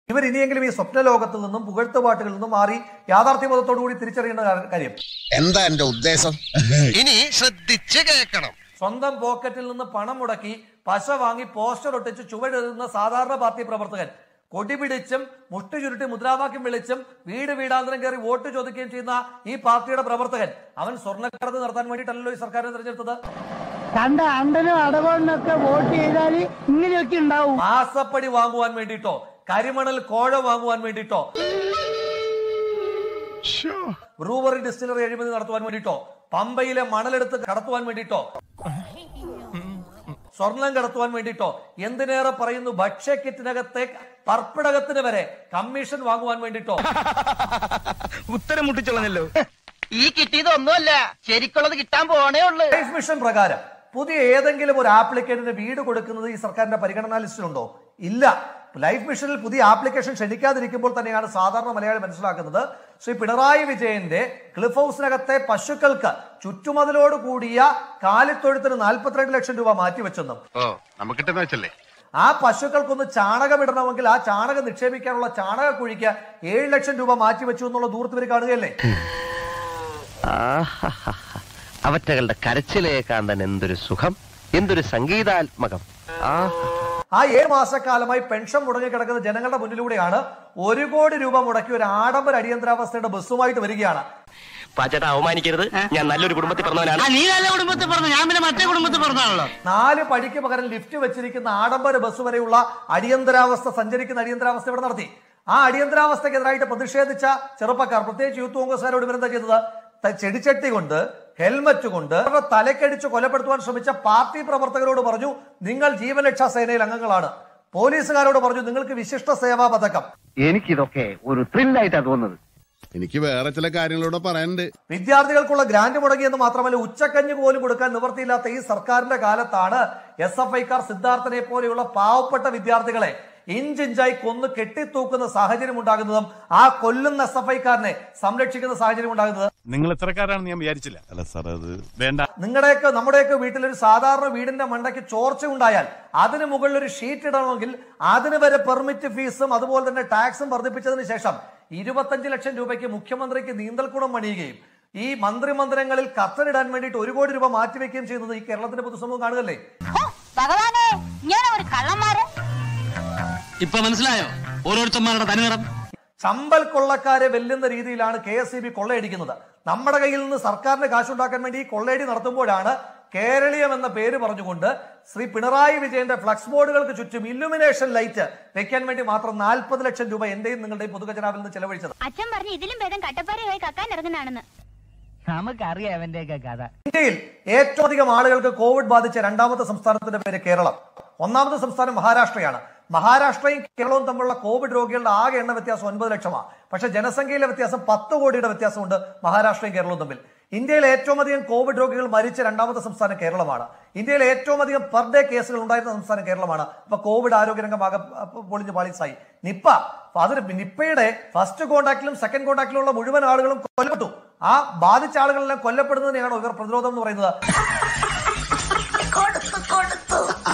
ഇവർ ഇനിയെങ്കിലും ഈ സ്വപ്ന ലോകത്തിൽ നിന്നും പുകഴ്ത്തുപാട്ടുകളിൽ നിന്നും മാറി യാഥാർത്ഥ്യബോധത്തോടു കൂടി തിരിച്ചറിയേണ്ട കാ- കാര്യം എന്താ എന്റെ ഉദ്ദേശം ഇനി ശ്രദ്ധിച്ച് കേൾക്കണം സ്വന്തം പോക്കറ്റിൽ നിന്ന് പണം മുടക്കി പശ വാങ്ങി പോസ്റ്റർ ഒട്ടിച്ച് ചുവടെഴുതുന്ന സാധാരണ പാർട്ടി പ്രവർത്തകൻ കൊടി പിടിച്ചും മുഷ്ടി ചുരുട്ടി മുദ്രാവാക്യം വിളിച്ചും വീട് വീടാന്തരം കയറി വോട്ട് ചോദിക്കുകയും ചെയ്യുന്ന ഈ പാർട്ടിയുടെ പ്രവർത്തകൻ അവൻ സ്വർണ്ണക്കടത്ത് നടത്താൻ വേണ്ടിയിട്ടല്ലോ ഈ സർക്കാരിനെ തെരഞ്ഞെടുത്തത് കണ്ട അണ്ടനും അടവണ്ണൊക്കെ വോട്ട് ചെയ്താല് ഇങ്ങനെയൊക്കെ ഉണ്ടാവും മാസപ്പടി വാങ്ങുവാൻ വേണ്ടിയിട്ടോ കരിമണൽ കോഴ വാങ്ങുവാൻ വേണ്ടിയിട്ടോ ബ്രൂവറി ഡിസ്റ്റിലറി അഴിമതി നടത്തുവാൻ വേണ്ടിയിട്ടോ പമ്പയിലെ മണലെടുത്ത് കടത്തുവാൻ വേണ്ടിയിട്ടോ സ്വർണം കടത്തുവാൻ വേണ്ടിയിട്ടോ എന്തിനേറെ പറയുന്നു ഭക്ഷ്യക്കിറ്റിനകത്തെ പർപ്പിടകത്തിന് വരെ കമ്മീഷൻ വാങ്ങുവാൻ വേണ്ടിയിട്ടോ ഉത്തരം മുട്ടിച്ചോളഞ്ഞല്ലോ ഈ കിട്ടിയത് ഒന്നുമല്ല ശരിക്കുള്ളത് കിട്ടാൻ പോണേ ഉള്ളു ലൈഫ് മിഷൻ പ്രകാരം പുതിയ ഏതെങ്കിലും ഒരു ആപ്ലിക്കന്റിന് വീട് കൊടുക്കുന്നത് ഈ സർക്കാരിന്റെ പരിഗണനാ ലിസ്റ്റിലുണ്ടോ ഇല്ല ലൈഫ് മിഷനിൽ പുതിയ ആപ്ലിക്കേഷൻ ക്ഷണിക്കാതിരിക്കുമ്പോൾ തന്നെയാണ് സാധാരണ മലയാളി മനസ്സിലാക്കുന്നത് ശ്രീ പിണറായി വിജയന്റെ ക്ലിഫ് ഹൗസിനകത്തെ പശുക്കൾക്ക് ചുറ്റുമതിലോട് കൂടിയ കാലിത്തൊഴുത്തിന് നാൽപ്പത്തിരണ്ട് ലക്ഷം രൂപ മാറ്റിവെച്ചെന്നും ഓ നമുക്കിട്ടെന്ന് വെച്ചല്ലേ ആ പശുക്കൾക്കൊന്ന് ചാണകം ഇടണമെങ്കിൽ ആ ചാണകം നിക്ഷേപിക്കാനുള്ള ചാണക കുഴിക്ക് ഏഴ് ലക്ഷം രൂപ മാറ്റിവെച്ചു എന്നുള്ള ദൂരത്ത് ഇവർ കാണുകയല്ലേ അവറ്റകളുടെ കരച്ചിലേക്കാന്തൻ എന്തൊരു സുഖം എന്തൊരു സംഗീതാത്മകം ആ ആ ഏഴ് മാസക്കാലമായി പെൻഷൻ മുടങ്ങിക്കിടക്കുന്ന ജനങ്ങളുടെ മുന്നിലൂടെയാണ് ഒരു കോടി രൂപ മുടക്കി ഒരു ആഡംബര അടിയന്തരാവസ്ഥയുടെ ബസ്സുമായിട്ട് വരികയാണ് പാച്ചേട്ട അവമാനിക്കരുത് ഞാൻ നല്ലൊരു കുടുംബത്തിൽ പറഞ്ഞവനാണ് നീ നല്ല കുടുംബത്തിൽ പറഞ്ഞു ഞാൻ പിന്നെ മറ്റേ കുടുംബത്തിൽ പറഞ്ഞാണല്ലോ നാല് പടിക്ക് പകരം ലിഫ്റ്റ് വെച്ചിരിക്കുന്ന ആഡംബര ബസ് വരെയുള്ള അടിയന്തരാവസ്ഥ സഞ്ചരിക്കുന്ന അടിയന്തരാവസ്ഥ ഇവിടെ നടത്തി ആ അടിയന്തരാവസ്ഥക്കെതിരായിട്ട് പ്രതിഷേധിച്ച ചെറുപ്പക്കാർ പ്രത്യേകിച്ച് യൂത്ത് കോൺഗ്രസ്സുകാരോട് ഇവരെന്താ ചെയ്തത് ത- ചെടിച്ചട്ടി കൊണ്ട് ഹെൽമറ്റ് കൊണ്ട് അവരുടെ തലക്കടിച്ച് കൊലപ്പെടുത്തുവാൻ ശ്രമിച്ച പാർട്ടി പ്രവർത്തകരോട് പറഞ്ഞു നിങ്ങൾ ജീവരക്ഷാ സേനയിൽ അംഗങ്ങളാണ് പോലീസുകാരോട് പറഞ്ഞു നിങ്ങൾക്ക് വിശിഷ്ട സേവാ പതക്കം എനിക്കിതൊക്കെ ഒരു ത്രില്ലായിട്ടാ തോന്നുന്നത് എനിക്ക് വേറെ ചില കാര്യങ്ങളോട് പറയാനുണ്ട് വിദ്യാർത്ഥികൾക്കുള്ള ഗ്രാന്റ് മുടങ്ങിയെന്ന് മാത്രമല്ല ഉച്ചക്കഞ്ഞ് പോലും കൊടുക്കാൻ നിവൃത്തിയില്ലാത്ത ഈ സർക്കാരിന്റെ കാലത്താണ് എസ് എഫ് ഐക്കാർ സിദ്ധാർത്ഥനെ പോലെയുള്ള പാവപ്പെട്ട വിദ്യാർത്ഥികളെ ഇഞ്ചിഞ്ചായി കൊന്ന് കെട്ടിത്തൂക്കുന്ന സാഹചര്യം ഉണ്ടാകുന്നതും ആ കൊല്ലുന്ന എസ് എഫ് ഐക്കാരനെ സംരക്ഷിക്കുന്ന സാഹചര്യം ഉണ്ടാകുന്നത് നിങ്ങൾ എത്രക്കാരാണെന്ന് ഞാൻ വിചാരിച്ചില്ല അല്ല സാർ അത് വേണ്ട നിങ്ങളുടെയൊക്കെ നമ്മുടെയൊക്കെ വീട്ടിലൊരു സാധാരണ വീടിന്റെ മണ്ടയ്ക്ക് ചോർച്ച ഉണ്ടായാൽ അതിന് മുകളിൽ ഒരു ഷീറ്റ് ഇടണമെങ്കിൽ അതിന് വരെ പെർമിറ്റ് ഫീസും അതുപോലെ തന്നെ ടാക്സും വർദ്ധിപ്പിച്ചതിന് ശേഷം ഇരുപത്തഞ്ച് ലക്ഷം രൂപയ്ക്ക് മുഖ്യമന്ത്രിക്ക് നീന്തൽക്കുളം പണിയുകയും ഈ മന്ത്രിമന്ദിരങ്ങളിൽ കത്തനിടാൻ വേണ്ടിയിട്ട് ഒരു കോടി രൂപ മാറ്റിവെക്കുകയും ചെയ്യുന്നത് ഈ കേരളത്തിന്റെ പൊതുസമൂഹം കാണുകയല്ലേ ഭഗവാനെ ഞാൻ ഒരു കള്ളന്മാര് ഇപ്പൊ മനസ്സിലായോ ഓരോരുത്തന്മാരുടെ തനിനിറം ചമ്പൽ കൊള്ളക്കാരെ വെല്ലുന്ന രീതിയിലാണ് കെ എസ് ഇ ബി കൊള്ളയടിക്കുന്നത് നമ്മുടെ കയ്യിൽ നിന്ന് സർക്കാരിന് കാശുണ്ടാക്കാൻ വേണ്ടി ഈ കൊള്ളയടി നടത്തുമ്പോഴാണ് കേരളീയം എന്ന പേര് പറഞ്ഞുകൊണ്ട് ശ്രീ പിണറായി വിജയന്റെ ഫ്ലക്സ് ബോർഡുകൾക്ക് ചുറ്റും ഇല്ലുമിനേഷൻ ലൈറ്റ് വെക്കാൻ വേണ്ടി മാത്രം നാൽപ്പത് ലക്ഷം രൂപ എന്റെയും നിങ്ങളുടെയും പൊതുഖജനാവിൽ നിന്ന് ചെലവഴിച്ചത് അച്ഛൻ പറഞ്ഞു ഇതിലും ഭേദം കട്ടപ്പാറയായി കക്കാൻ ഇറങ്ങുന്നതാണെന്ന് നമുക്കറിയാം അവന്റെയൊക്കെ കഥ ഇന്ത്യയിൽ ഏറ്റവും അധികം ആളുകൾക്ക് കോവിഡ് ബാധിച്ച രണ്ടാമത്തെ സംസ്ഥാനത്തിന്റെ പേര് കേരളം ഒന്നാമത്തെ സംസ്ഥാനം മഹാരാഷ്ട്രയാണ് മഹാരാഷ്ട്രയും കേരളവും തമ്മിലുള്ള കോവിഡ് രോഗികളുടെ ആകെ എണ്ണ വ്യത്യാസം ഒൻപത് ലക്ഷമാണ് പക്ഷെ ജനസംഖ്യയിലെ വ്യത്യാസം പത്ത് കോടിയുടെ വ്യത്യാസമുണ്ട് മഹാരാഷ്ട്രയും കേരളവും തമ്മിൽ ഇന്ത്യയിൽ ഏറ്റവും അധികം കോവിഡ് രോഗികൾ മരിച്ച രണ്ടാമത്തെ സംസ്ഥാനം കേരളമാണ് ഇന്ത്യയിൽ ഏറ്റവും അധികം പെർ ഡേ കേസുകൾ ഉണ്ടായിരുന്ന സംസ്ഥാനം കേരളമാണ് അപ്പൊ കോവിഡ് ആരോഗ്യരംഗമാകെ അഹ് പൊളിഞ്ഞ് പാളിസായി നിപ്പ അപ്പൊ അതിന് നിപ്പയുടെ ഫസ്റ്റ് കോൺടാക്റ്റിലും സെക്കൻഡ് കോൺടാക്റ്റിലുള്ള മുഴുവൻ ആളുകളും കൊല്ലപ്പെട്ടു ആ ബാധിച്ച ആളുകളെല്ലാം കൊല്ലപ്പെടുന്നതിനെയാണോ ഇവർ പ്രതിരോധം എന്ന് പറയുന്നത്